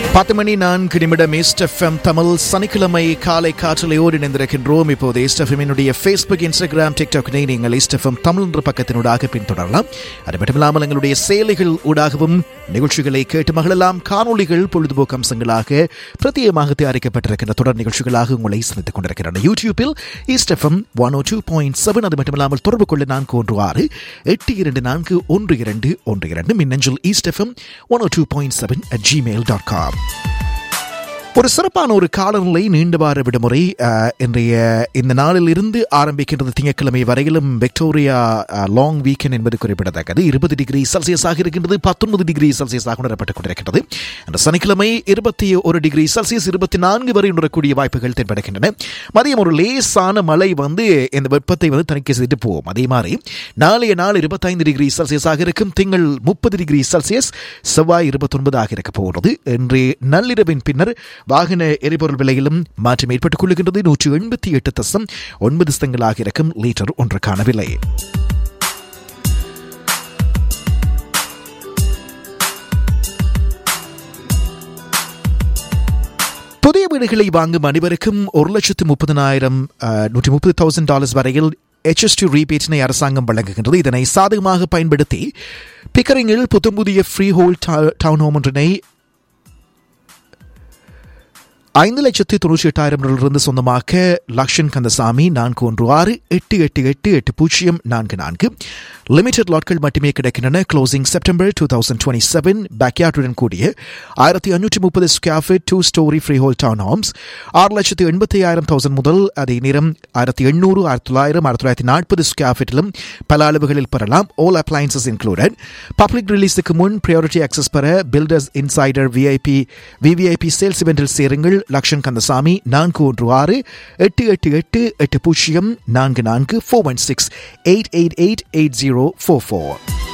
பத்து மணி நான்கு நிமிடம் ஈஸ்ட் எஃப்எம் தமிழ் சனிக்கிழமை காலை காற்றலையோடு இணைந்திருக்கின்றோம் இப்போது ஈஸ்ட் எஃப்எம்மினுடைய ஃபேஸ்புக் இன்ஸ்டாகிராம் டிக்டாக்கினை நீங்கள் ஈஸ்ட் எஃப்எம் தமிழ் என்ற பக்கத்தினூடாக பின்தொடரலாம் அது மட்டுமில்லாமல் எங்களுடைய செயலிகள் ஊடாகவும் நிகழ்ச்சிகளை கேட்டு மகளெல்லாம் காணொளிகள் பொழுதுபோக்கு அம்சங்களாக பிரத்யேகமாக தயாரிக்கப்பட்டிருக்கின்ற தொடர் நிகழ்ச்சிகளாக உங்களை சந்தித்துக் கொண்டிருக்கின்றன யூடியூபில் east FM one O two point seven அது மட்டுமில்லாமல் தொடர்பு கொள்ள நான்கு ஒன்று ஆறு எட்டு இரண்டு நான்கு ஒன்று இரண்டு ஒன்று இரண்டு மின்னஞ்சல் east FM one O two point seven at Gmail dot com ஒரு சிறப்பான ஒரு காலநிலை நீண்ட வார விடுமுறை அஹ், இன்றைய இந்த நாளில் இருந்து ஆரம்பிக்கின்றது திங்கட்கிழமை வரையிலும் விக்டோரியா லாங் வீக்கெண்ட் என்பது குறிப்பிடத்தக்கது இருபது டிகிரி செல்சியஸாக இருக்கின்றது பத்தொன்பது டிகிரி செல்சியஸாக உணரப்பட்டுக் கொண்டிருக்கிறது அந்த சனிக்கிழமை இருபத்தி ஒரு டிகிரி செல்சியஸ் இருபத்தி நான்கு வரை உணரக்கூடிய வாய்ப்புகள் தென்படுகின்றன மதியம் ஒரு லேசான மழை வந்து இந்த வெப்பத்தை வந்து தணிக்கை செய்துட்டு போகும் அதே மாதிரி நாளைய நாள் இருபத்தைந்து டிகிரி செல்சியஸாக இருக்கும் திங்கள் முப்பது டிகிரி செல்சியஸ் செவ்வாய் இருபத்தொன்பதாக இருக்க போகிறது இன்று நள்ளிரவின் பின்னர் வாகன எரிபொருள் விலையிலும் மாற்றம் ஏற்பட்டுக் கொள்ளுகின்றது நூற்று எண்பத்தி எட்டு தசம் ஒன்பது சதங்களாக இருக்கும் லீட்டர் ஒன்றுக்கான விலை புதிய வீடுகளை வாங்கும் அனைவருக்கும் ஒரு லட்சத்து முப்பதனாயிரம் நூற்றி முப்பது தௌசண்ட் டாலர்ஸ் வரையில் HST ரீபேட்டினை அரசாங்கம் வழங்குகின்றது இதனை சாதகமாக பயன்படுத்தி பிக்கரிங்கில் புத்தம்புதிய ஃப்ரீ ஹோல் டவுன் ஹோம் ஒன்றினை ஐந்து லட்சத்து தொண்ணூற்றி எட்டாயிரம் இருந்து சொந்தமாக்க லக்ஷன் கந்தசாமி நான்கு ஒன்று ஆறு எட்டு எட்டு எட்டு எட்டு பூஜ்ஜியம் நான்கு நான்கு லிமிடெட் லாட்கள் மட்டுமே கிடைக்கின்றன closing September two thousand twenty seven பேக்யார்டுடன் கூடிய ஆயிரத்தி அஞ்சூற்றி முப்பது square feet two storey freehold town homes ஆறு லட்சத்து எண்பத்தி ஆயிரம் தௌசண்ட் முதல் அதே நேரம் ஆயிரத்தி எண்ணூறு ஆயிரத்தி தொள்ளாயிரம் ஆயிரத்தி தொள்ளாயிரத்தி நாற்பது ஸ்கொயர் ஃபீட்டிலும் பல அளவுகளில் பெறலாம் ஆல் அப்ளைன்சஸ் இன்க்ளூடட் பப்ளிக் ரிலீஸுக்கு முன் ப்ரையாரிட்டி ஆக்சஸ் பெற builders insider VIP VVIP sales இவெண்டில் சேருங்கள் லக்ஷன் கந்தசாமி நான்கு ஒன்று ஆறு எட்டு எட்டு எட்டு எட்டு பூஜ்ஜியம் நான்கு நான்கு four one six eight eight eight eight zero four four